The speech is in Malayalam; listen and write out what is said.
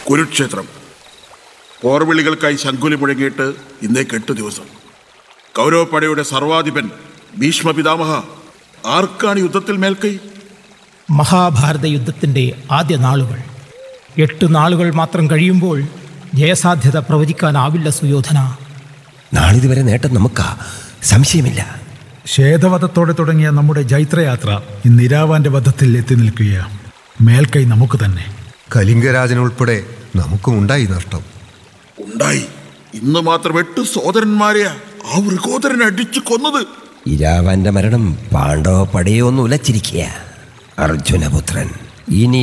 കുരുക്ഷേത്രം പോർവിളികൾക്കായി ശങ്കുലി മുഴങ്ങിയിട്ട് ഇന്നേക്ക് എട്ട് ദിവസം കൗരവപ്പടയുടെ സർവാധിപൻ ഭീഷ്മ പിതാമഹ ആർക്കാണ് യുദ്ധത്തിൽ മേൽക്കൈ മഹാഭാരത യുദ്ധത്തിൻ്റെ ആദ്യ നാളുകൾ എട്ട് നാളുകൾ മാത്രം കഴിയുമ്പോൾ ജയസാധ്യത പ്രവചിക്കാനാവില്ല സുയോധന നാളിതുവരെ നേട്ടം നമുക്കാ സംശയമില്ല ശ്വേതവധത്തോടെ തുടങ്ങിയ നമ്മുടെ ജൈത്രയാത്ര ഇന്ന് ഇരാവാന്റെ വധത്തിൽ എത്തി നിൽക്കുകയാണ് മേൽക്കൈ നമുക്ക് തന്നെ കലിംഗരാജനുൾപ്പെടെ നമുക്കും ഉണ്ടായി നഷ്ടം ഉണ്ടായി ഇന്ന് മാത്രം എട്ട് സോദരന്മാരെയാ ആ വൃഗോദരൻ അടിച്ചു കൊന്നത് ഇരാവന്റെ മരണം പാണ്ഡവ പടയെ ഒന്ന് ഉലച്ചിരിക്കുക അർജുനപുത്രൻ ഇനി